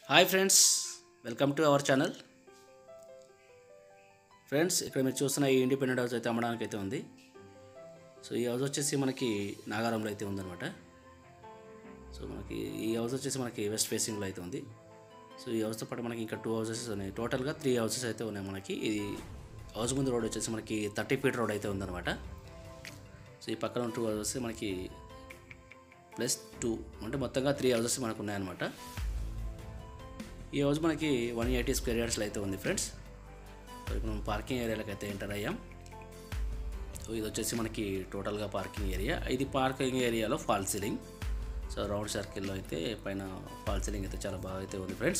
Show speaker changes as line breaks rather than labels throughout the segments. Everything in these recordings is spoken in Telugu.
hi friends welcome to our channel friends ఇక్కడ మీరు చూస్తున్న ఈ ఇండిపెండెంట్ హౌస్ అయితే అమ్మడానికి అయితే ఉంది సో ఈ హౌస్ వచ్చేసి మనకి నాగారంలో అయితే ఉందన్నమాట సో మనకి ఈ హౌస్ వచ్చేసి మనకి వెస్ట్ ఫేసింగ్లో అయితే ఉంది సో ఈ హౌస్తో పాటు మనకి ఇంకా టూ హౌసెస్ ఉన్నాయి టోటల్గా త్రీ హౌసెస్ అయితే ఉన్నాయి మనకి ఇది హౌస్ ముందు రోడ్ వచ్చేసి మనకి థర్టీ ఫీట్ రోడ్ అయితే ఉందన్నమాట సో ఈ పక్కన టూ హౌసెస్ మనకి ప్లస్ టూ అంటే మొత్తంగా త్రీ హౌసెస్ మనకు ఉన్నాయన్నమాట ఈ హౌస్ మనకి వన్ ఎయిటీ స్క్వేర్ యార్డ్స్లో అయితే ఉంది ఫ్రెండ్స్ సో ఇప్పుడు మనం పార్కింగ్ ఏరియాలోకి అయితే ఎంటర్ అయ్యాం సో ఇది వచ్చేసి మనకి టోటల్గా పార్కింగ్ ఏరియా ఇది పార్కింగ్ ఏరియాలో ఫాల్ సీలింగ్ సో రౌండ్ సర్కిల్లో అయితే పైన ఫాల్ సీలింగ్ అయితే చాలా బాగా అయితే ఉంది ఫ్రెండ్స్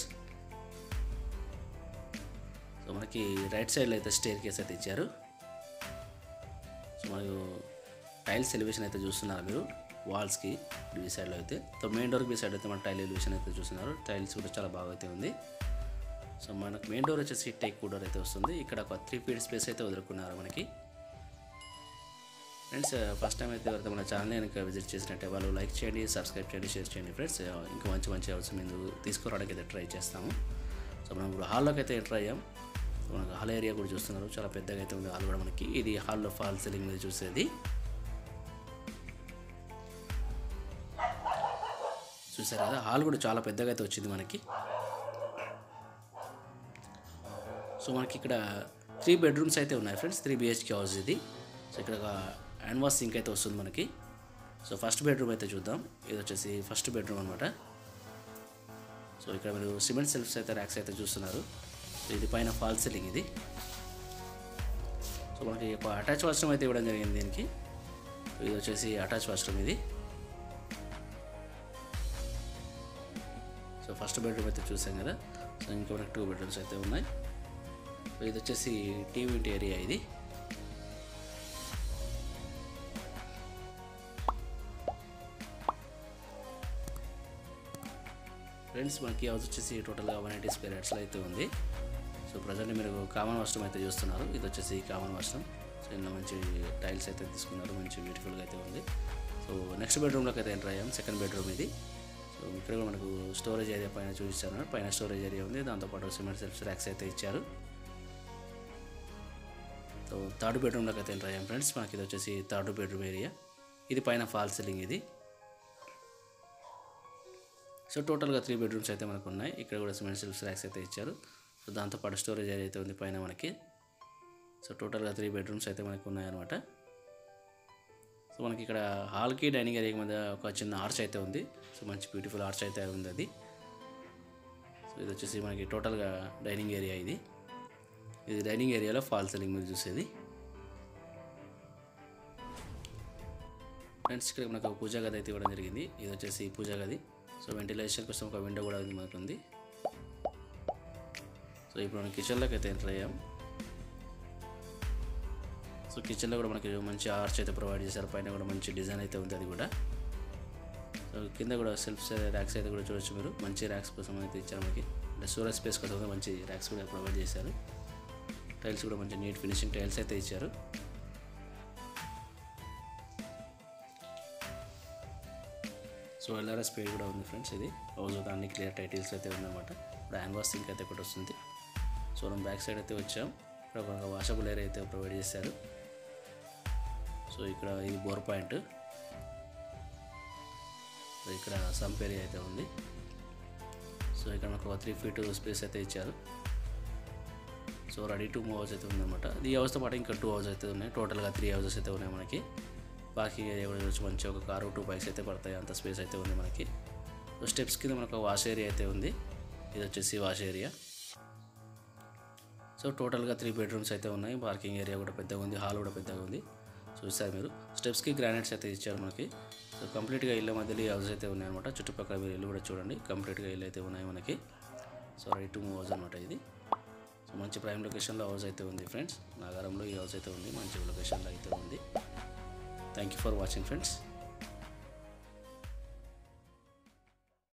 సో మనకి రైట్ సైడ్లో అయితే స్టేర్ కేస్ అయితే ఇచ్చారు సో మనకు టైల్స్ ఎలివేషన్ అయితే చూస్తున్నారు మీరు వాల్స్కి ఈ సైడ్లో అయితే సో మెయిన్ డోర్కి ఈ సైడ్ అయితే మన టైల్ ఎలివేషన్ అయితే చూస్తున్నారు టైల్స్ కూడా చాలా బాగా అయితే ఉంది సో మనకు మెయిన్ డోర్ వచ్చేసి టేక్ డోర్ అయితే వస్తుంది ఇక్కడ ఒక త్రీ ఫీట్ స్పేస్ అయితే వదులుకున్నారు మనకి ఫ్రెండ్స్ ఫస్ట్ టైం అయితే ఎవరైతే మన ఛానల్ కనుక విజిట్ చేసినట్టే వాళ్ళు లైక్ చేయండి సబ్స్క్రైబ్ చేయండి షేర్ చేయండి ఫ్రెండ్స్ ఇంకా మంచి మంచి హౌస్ మీద తీసుకురావడానికి అయితే ట్రై చేస్తాము సో మనం ఇప్పుడు హాల్లోకి అయితే ఎంటర్ అయ్యాం సో మనకు హాల్ ఏరియా కూడా చూస్తున్నారు చాలా పెద్దగా అయితే ఉంది హాల్ కూడా మనకి ఇది హాల్లో ఫాల్ సీలింగ్ మీద చూసేది చూసారు కదా హాల్ కూడా చాలా పెద్దగా అయితే వచ్చింది మనకి సో మనకి ఇక్కడ త్రీ బెడ్రూమ్స్ అయితే ఉన్నాయి ఫ్రెండ్స్ త్రీ బిహెచ్కే హౌస్ ఇది సో ఇక్కడ ఒక హ్యాండ్ వాష్ సింక్ అయితే వస్తుంది మనకి సో ఫస్ట్ బెడ్రూమ్ అయితే చూద్దాం ఇది వచ్చేసి ఫస్ట్ బెడ్రూమ్ అనమాట సో ఇక్కడ మీరు సిమెంట్ సెల్ఫ్స్ అయితే ర్యాక్స్ అయితే చూస్తున్నారు సో ఇది పైన ఫాల్ సీలింగ్ ఇది సో మనకి ఒక అటాచ్ వాష్రూమ్ అయితే ఇవ్వడం జరిగింది దీనికి సో ఇది వచ్చేసి అటాచ్ వాష్రూమ్ ఇది సో ఫస్ట్ బెడ్రూమ్ అయితే చూసాం కదా సో ఇంకా మనకి టూ బెడ్రూమ్స్ అయితే ఉన్నాయి సో ఇది వచ్చేసి టీవీ ఏరియా ఇది ఫ్రెండ్స్ మనకి హౌస్ వచ్చేసి టోటల్గా వన్ ఎయిటీ స్క్వేర్ యార్డ్స్లో అయితే ఉంది సో ప్రజెంట్ మీరు కామన్ వాష్రూమ్ అయితే చూస్తున్నారు ఇది వచ్చేసి కామన్ వాష్రూమ్ సో ఇందులో మంచి టైల్స్ అయితే తీసుకున్నారు మంచి బ్యూటిఫుల్గా అయితే ఉంది సో నెక్స్ట్ బెడ్రూమ్లోకి అయితే ఎంటర్ అయ్యాం సెకండ్ బెడ్రూమ్ ఇది సో ఇక్కడ కూడా మనకు స్టోరేజ్ ఏరియా పైన చూపిస్తాను పైన స్టోరేజ్ ఏరియా ఉంది దాంతోపాటు సిమెంట్ సెల్ఫ్స్ ర్యాక్స్ అయితే ఇచ్చారు సో థర్డ్ బెడ్రూమ్లోకి అయితే ఎంటర్ అయ్యాం ఫ్రెండ్స్ మనకి ఇది వచ్చేసి థర్డ్ బెడ్రూమ్ ఏరియా ఇది పైన ఫాల్ సీలింగ్ ఇది సో టోటల్గా త్రీ బెడ్రూమ్స్ అయితే మనకు ఉన్నాయి ఇక్కడ కూడా సిమెంట్ సెల్ఫ్స్ ర్యాక్స్ అయితే ఇచ్చారు సో దాంతోపాటు స్టోరేజ్ ఏరియా అయితే ఉంది పైన మనకి సో టోటల్గా త్రీ బెడ్రూమ్స్ అయితే మనకు ఉన్నాయన్నమాట సో మనకి ఇక్కడ హాల్కి డైనింగ్ ఏరియా మధ్య ఒక చిన్న ఆర్చ్ అయితే ఉంది సో మంచి బ్యూటిఫుల్ ఆర్చ్ అయితే ఉంది అది సో ఇది వచ్చేసి మనకి టోటల్గా డైనింగ్ ఏరియా ఇది ఇది డైనింగ్ ఏరియాలో ఫాల్ సీలింగ్ మీరు చూసేది ఫ్రెండ్స్ ఇక్కడ మనకు ఒక పూజా గది అయితే ఇవ్వడం జరిగింది ఇది వచ్చేసి పూజా గది సో వెంటిలేషన్ కోసం ఒక విండో కూడా ఉంది మనకు ఉంది సో ఇప్పుడు మనం కిచెన్లోకి అయితే ఎంటర్ అయ్యాం సో కిచెన్లో కూడా మనకి మంచి ఆర్చ్ అయితే ప్రొవైడ్ చేశారు పైన కూడా మంచి డిజైన్ అయితే ఉంది అది కూడా సో కింద కూడా సెల్ఫ్ ర్యాక్స్ అయితే కూడా చూడొచ్చు మీరు మంచి ర్యాక్స్ కోసం అయితే ఇచ్చారు మనకి అంటే స్టోరేజ్ స్పేస్ కోసం కూడా మంచి ర్యాక్స్ కూడా ప్రొవైడ్ చేశారు టైల్స్ కూడా మంచి నీట్ ఫినిషింగ్ టైల్స్ అయితే ఇచ్చారు సో ఎల్ఆర్ఎస్ పేరు కూడా ఉంది ఫ్రెండ్స్ ఇది హౌస్ అన్ని క్లియర్ టైటిల్స్ అయితే ఉందన్నమాట ఇప్పుడు హ్యాండ్ వాష్ సింక్ అయితే ఒకటి వస్తుంది సో మనం బ్యాక్ సైడ్ అయితే వచ్చాం ఇక్కడ ఒక వాషబుల్ ఏరియా అయితే ప్రొవైడ్ చేశారు సో ఇక్కడ ఇది బోర్ పాయింట్ సో ఇక్కడ సంప్ ఏరియా అయితే ఉంది సో ఇక్కడ మనకు ఒక త్రీ ఫీట్ స్పేస్ అయితే ఇచ్చారు so ready to move house అయితే ఉందన్నమాట ఈ హౌస్తో పాటు ఇంకా టూ హౌస్ అయితే ఉన్నాయి టోటల్గా త్రీ హౌసెస్ అయితే ఉన్నాయి మనకి పార్కింగ్ ఏరియా కూడా చూసి మంచి ఒక కారు టూ బైక్స్ అయితే పడతాయి అంత స్పేస్ అయితే ఉంది మనకి సో స్టెప్స్ కింద మనకు వాష్ ఏరియా అయితే ఉంది ఇది వచ్చేసి వాష్ ఏరియా సో టోటల్గా త్రీ బెడ్రూమ్స్ అయితే ఉన్నాయి పార్కింగ్ ఏరియా కూడా పెద్దగా ఉంది హాల్ కూడా పెద్దగా ఉంది చూస్తారు మీరు స్టెప్స్కి గ్రానైట్స్ అయితే ఇచ్చారు మనకి సో కంప్లీట్గా ఇళ్ళ మధ్యలో ఈ హౌస్ అయితే ఉన్నాయన్నమాట చుట్టుపక్కల మీరు ఇల్లు కూడా చూడండి కంప్లీట్గా ఇల్లు అయితే ఉన్నాయి మనకి so ready to move house అనమాట ఇది సో మంచి ప్రైమ్ లొకేషన్లో హౌస్ అయితే ఉంది ఫ్రెండ్స్ నాగారంలో ఈ హౌస్ అయితే ఉంది మంచి లొకేషన్లో అయితే ఉంది thank you for watching friends